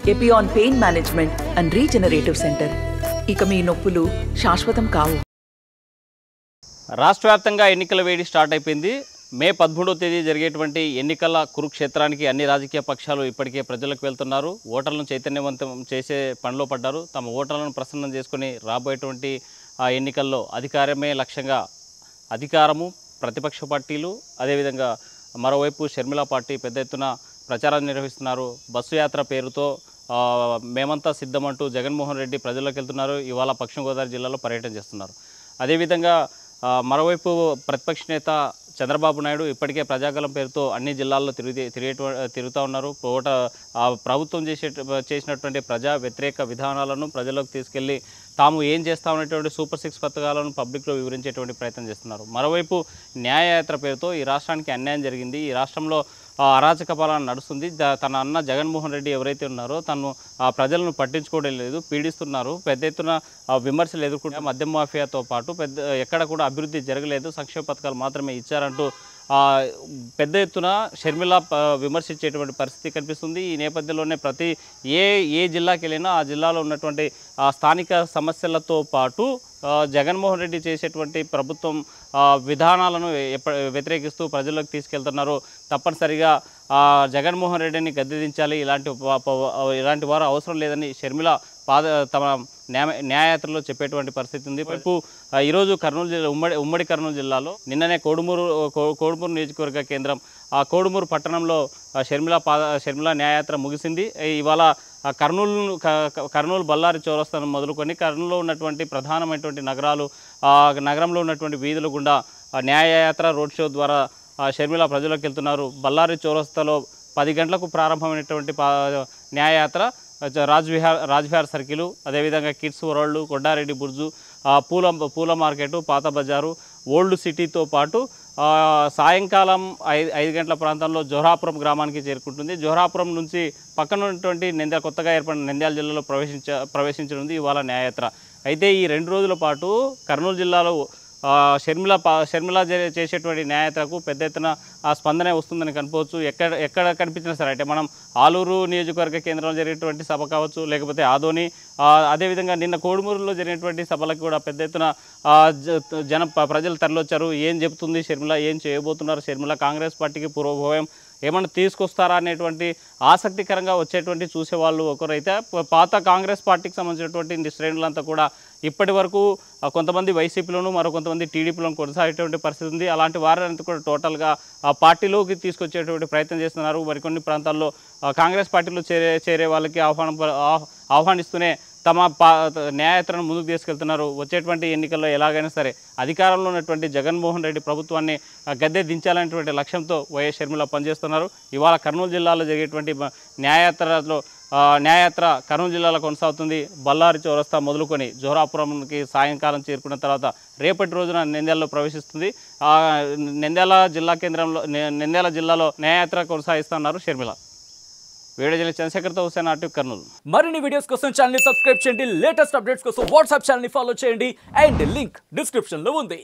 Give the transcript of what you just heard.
Epione pain management and regenerative centre ఇక మీ నొప్పులు శాశ్వతం కావు రాష్ట్ర వ్యాప్తంగా ఎన్నికల వేడి స్టార్ట్ అయిపోయింది మే పదమూడవ తేదీ జరిగేటువంటి ఎన్నికల కురుక్షేత్రానికి అన్ని రాజకీయ పక్షాలు ఇప్పటికే ప్రజలకు వెళ్తున్నారు ఓటర్లను చైతన్యవంతం చేసే పనిలో పడ్డారు తమ ఓటర్లను ప్రసన్నం చేసుకుని రాబోయేటువంటి ఆ ఎన్నికల్లో అధికారమే లక్ష్యంగా అధికారము ప్రతిపక్ష పార్టీలు అదేవిధంగా మరోవైపు షర్మిల పార్టీ పెద్ద ఎత్తున ప్రచారాన్ని నిర్వహిస్తున్నారు బస్సు యాత్ర పేరుతో ఆ, మేమంతా సిద్ధమంటూ జగన్మోహన్ రెడ్డి ప్రజల్లోకి వెళ్తున్నారు ఇవాళ పశ్చిమ గోదావరి జిల్లాలో పర్యటన చేస్తున్నారు అదేవిధంగా ఆ, మరోవైపు ప్రతిపక్ష నేత చంద్రబాబు నాయుడు ఇప్పటికే ప్రజాగలం పేరుతో అన్ని జిల్లాల్లో తిరిగి తిరిగేట తిరుగుతూ ఉన్నారు ఓట ఆ ప్రభుత్వం చేసే చేసినటువంటి ప్రజా వ్యతిరేక విధానాలను ప్రజల్లోకి తీసుకెళ్లి తాము ఏం చేస్తా ఉన్నటువంటి సూపర్ సిక్స్ పథకాలను పబ్లిక్లో వివరించేటువంటి ప్రయత్నం చేస్తున్నారు మరోవైపు న్యాయయాత్ర పేరుతో ఈ రాష్ట్రానికి అన్యాయం జరిగింది ఈ రాష్ట్రంలో ఆ, అరాచక పాలన నడుస్తుంది ద- తన అన్న జగన్మోహన్ రెడ్డి ఎవరైతే ఉన్నారో తను ఆ ప్రజలను పట్టించుకోవడం లేదు పీడిస్తున్నారు పెద్ద ఎత్తున ఆ, విమర్శలు ఎదుర్కొంటే మద్యం మాఫియాతో పాటు పెద్ద ఎక్కడ కూడా అభివృద్ధి జరగలేదు సంక్షేమ పథకాలు మాత్రమే ఇచ్చారంటూ ఆ, పెద్ద ఎత్తున షర్మిల ప- విమర్శించేటువంటి పరిస్థితి కనిపిస్తుంది ఈ నేపథ్యంలోనే ప్రతి ఏ ఏ జిల్లాకి వెళ్ళినా ఆ జిల్లాలో ఉన్నటువంటి ఆ, స్థానిక సమస్యలతో పాటు ఆ, జగన్మోహన్ రెడ్డి చేసేటువంటి ప్రభుత్వం ఆ, విధానాలను ఎప్ప వ్యతిరేకిస్తూ ప్రజల్లోకి తీసుకెళ్తున్నారు తప్పనిసరిగా ఆ, జగన్మోహన్ రెడ్డిని గద్దెదించాలి ఇలాంటి వా- ప- ఇలాంటి వారు అవసరం లేదని షర్మిల పాద తమ న్యాయ న్యాయయాత్రలో చెప్పేటువంటి పరిస్థితి ఉంది వైపు ఆ, ఈరోజు కర్నూలు జిల్లా ఉమ్మడి ఉమ్మడి కర్నూలు జిల్లాలో నిన్ననే కోడుమూరు కో- కోడుమూరు నియోజకవర్గ కేంద్రం ఆ కోడుమూరు పట్టణంలో ఆ, షర్మిల పాద షర్మిల న్యాయయాత్ర ముగిసింది ఈ- ఇవాళ ఆ కర్నూలు క- క- కర్నూలు బళ్ళారి చౌరస్తాను మొదలుకొని కర్నూలులో ఉన్నటువంటి ప్రధానమైనటువంటి నగరాలు ఆ నగరంలో ఉన్నటువంటి వీధుల గుండా ఆ న్యాయయాత్ర రోడ్ షో ద్వారా ఆ షర్మిల ప్రజలకు వెళ్తున్నారు బళ్ళారి చౌరస్తాలో పది గంటలకు ప్రారంభమైనటువంటి పా న్యాయయాత్ర జ- రాజ్ విహార్ రాజ్ విహార్ సర్కిల్ అదేవిధంగా కిడ్స్ వరల్డ్ కొండారెడ్డి బుర్జు ఆ పూల పూల మార్కెట్ పాత బజారు ఓల్డ్ సిటీతో పాటు ఆ, సాయంకాలం ఐదు ఐదు గంటల ప్రాంతంలో జోహాపురం గ్రామానికి చేరుకుంటుంది జోహాపురం నుంచి పక్కన ఉన్నటువంటి నంద్యాల కొత్తగా ఏర్పడిన నంద్యాల జిల్లాలో ప్రవేశించ ప్రవేశించనుంది ఇవాళ న్యాయయాత్ర అయితే ఈ రెండు రోజుల పాటు కర్నూలు జిల్లాలో ఆ, షర్మిల పా షర్మిల చే- చేసేటువంటి న్యాయయాత్రకు పెద్ద ఎత్తున ఆ స్పందనే వస్తుందని కనుకోవచ్చు ఎక్కడ ఎక్కడ కనిపించినా సరే అంటే మనం ఆలూరు నియోజకవర్గ కేంద్రంలో జరిగేటువంటి సభ కావచ్చు లేకపోతే ఆదోని ఆ, అదేవిధంగా నిన్న కోడుమూరులో జరిగినటువంటి సభలకు కూడా పెద్ద ఎత్తున ఆ, జ- జన ప- ప్రజలు తరలివచ్చారు ఏం చెప్తుంది షర్మిల ఏం చేయబోతున్నారు షర్మిల కాంగ్రెస్ పార్టీకి పూర్వభావం ఏమన్నా తీసుకొస్తారా అనేటువంటి ఆసక్తికరంగా వచ్చేటువంటి చూసేవాళ్ళు ఒకరైతే ప- పాత కాంగ్రెస్ పార్టీకి సంబంధించినటువంటి శ్రేణులంతా కూడా ఇప్పటి వరకు ఆ, కొంతమంది వైసీపీలోను మరో కొంతమంది టీడీపీలోను కొనసాగేటువంటి పరిస్థితి ఉంది అలాంటి వారంతా కూడా టోటల్గా ఆ పార్టీలోకి తీసుకొచ్చేటువంటి ప్రయత్నం చేస్తున్నారు మరికొన్ని ప్రాంతాల్లో ఆ, కాంగ్రెస్ పార్టీలో చేరే చేరే వాళ్ళకి ఆహ్వానం ప- ఆహ్- ఆహ్వానిస్తూనే తమ పా న్యాయయాత్రను ముందుకు తీసుకెళ్తున్నారు వచ్చేటువంటి ఎన్నికల్లో ఎలాగైనా సరే అధికారంలో ఉన్నటువంటి జగన్మోహన్ రెడ్డి ప్రభుత్వాన్ని ఆ, గద్దె దించాలనేటువంటి లక్ష్యంతో వైఎస్ షర్మిల పనిచేస్తున్నారు ఇవాళ కర్నూలు జిల్లాలో జరిగేటువంటి మ- న్యాయయాత్రలో ఆ, న్యాయయాత్ర కర్నూలు జిల్లాలో కొనసాగుతుంది బళ్ళారి చౌరస్తా మొదలుకొని జోరాపురంకి సాయంకాలం చేరుకున్న తర్వాత రేపటి రోజున నంద్యాలలో ప్రవేశిస్తుంది ఆ, నంద్యాల జిల్లా కేంద్రంలో నే- నంద్యాల జిల్లాలో న్యాయయాత్ర కొనసాగిస్తున్నారు షర్మిల వీడియో జర్నలిస్ట్ చంద్రశేఖర్తో హుసేన్ ఆర్టీ కర్నూలు మరిన్ని వీడియోస్ కోసం ఛానల్ సబ్స్క్రైబ్ చేయండి లేటెస్ట్ అప్డేట్స్ కోసం వాట్సాప్ ఛానల్ ఫాలో చేయండి అండ్ లింక్ డిస్క్రిప్షన్ లో ఉంది